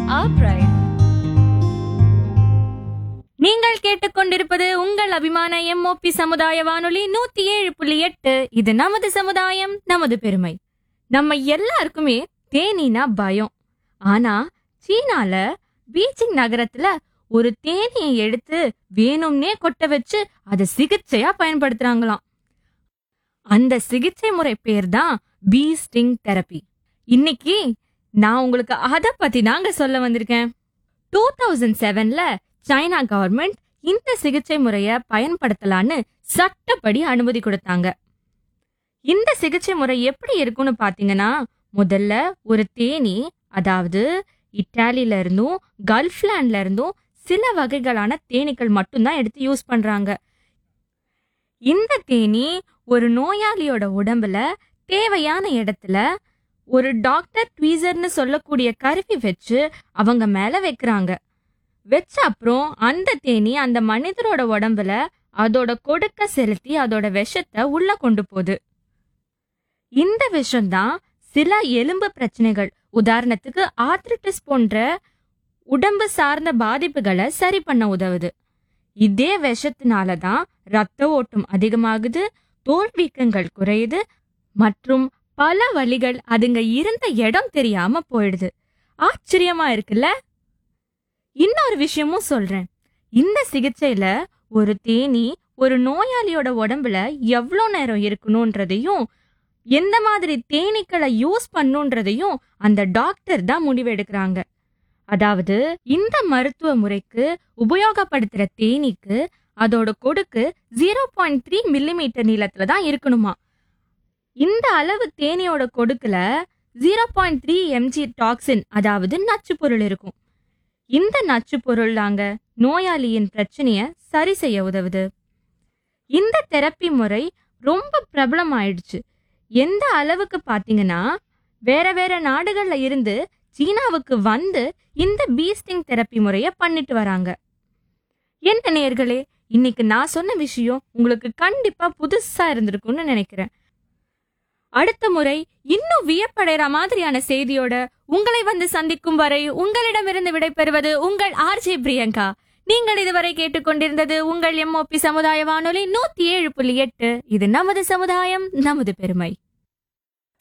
our pride. நீங்கள் கேட்டுக்கொண்டிருப்பது உங்கள் அபிமான எம்ஓபி சமுதாய வானொலி நூத்தி ஏழு புள்ளி எட்டு இது நமது சமுதாயம் நமது பெருமை நம்ம எல்லாருக்குமே தேனீனா பயம் ஆனா சீனால பீச்சிங் நகரத்துல ஒரு தேனியை எடுத்து வேணும்னே கொட்ட வச்சு அதை சிகிச்சையா பயன்படுத்துறாங்களாம் அந்த சிகிச்சை முறை பேர் தான் பீ ஸ்டிங் தெரப்பி இன்னைக்கு நான் உங்களுக்கு அத பத்தி தாங்க சொல்ல வந்திருக்கேன் டூ தௌசண்ட் செவன்ல சைனா கவர்மெண்ட் இந்த சிகிச்சை முறைய பயன்படுத்தலான்னு சட்டப்படி அனுமதி கொடுத்தாங்க இந்த சிகிச்சை முறை எப்படி இருக்கும்னு பாத்தீங்கன்னா முதல்ல ஒரு தேனி அதாவது இட்டாலில இருந்தும் கல்ஃப்லாண்ட்ல இருந்தும் சில வகைகளான தேனீக்கள் மட்டும்தான் எடுத்து யூஸ் பண்றாங்க இந்த தேனி ஒரு நோயாளியோட உடம்புல தேவையான இடத்துல ஒரு டாக்டர் ட்வீசர்னு சொல்லக்கூடிய கருவி வச்சு அவங்க மேல வைக்கிறாங்க வச்ச அப்புறம் அந்த தேனி அந்த மனிதரோட உடம்புல அதோட கொடுக்க செலுத்தி அதோட விஷத்தை உள்ள கொண்டு போகுது இந்த விஷம்தான் சில எலும்பு பிரச்சனைகள் உதாரணத்துக்கு ஆர்த்ரிட்டிஸ் போன்ற உடம்பு சார்ந்த பாதிப்புகளை சரி பண்ண உதவுது இதே விஷத்தினால தான் ரத்த ஓட்டம் அதிகமாகுது தோல் வீக்கங்கள் குறையுது மற்றும் பல வழிகள் அதுங்க இருந்த இடம் தெரியாம போயிடுது ஆச்சரியமா இருக்குல்ல இன்னொரு விஷயமும் சொல்றேன் இந்த சிகிச்சையில ஒரு தேனி ஒரு நோயாளியோட உடம்புல எவ்வளோ நேரம் இருக்கணும்ன்றதையும் எந்த மாதிரி தேனீக்களை யூஸ் பண்ணுன்றதையும் அந்த டாக்டர் தான் முடிவெடுக்கிறாங்க அதாவது இந்த மருத்துவ முறைக்கு உபயோகப்படுத்துற தேனீக்கு அதோட கொடுக்கு ஜீரோ பாயிண்ட் த்ரீ மில்லிமீட்டர் நீளத்துல தான் இருக்கணுமா இந்த அளவு தேனியோட கொடுக்குல zero point three MG toxin அதாவது நச்சு பொருள் இருக்கும் இந்த நச்சு பொருள் தாங்க நோயாளியின் பிரச்சனைய சரி செய்ய உதவுது இந்த தெரப்பி முறை ரொம்ப பிரபலம் ஆயிடுச்சு எந்த அளவுக்கு பாத்தீங்கன்னா வேற வேற நாடுகள்ல இருந்து சீனாவுக்கு வந்து இந்த பீஸ்டிங் தெரப்பி முறைய பண்ணிட்டு வராங்க என்ன நேர்களே இன்னைக்கு நான் சொன்ன விஷயம் உங்களுக்கு கண்டிப்பா புதுசா இருந்திருக்கும்னு நினைக்கிறேன் அடுத்த முறை இன்னும் வியப்படைற மாதிரியான செய்தியோட உங்களை வந்து சந்திக்கும் வரை உங்களிடமிருந்து விடைபெறுவது உங்கள் ஆர்ஜே பிரியங்கா நீங்கள் இதுவரை கேட்டுக்கொண்டிருந்தது உங்கள் எம்ஓபி சமுதாய வானொலி நூத்தி ஏழு புள்ளி எட்டு இது நமது சமுதாயம் நமது பெருமை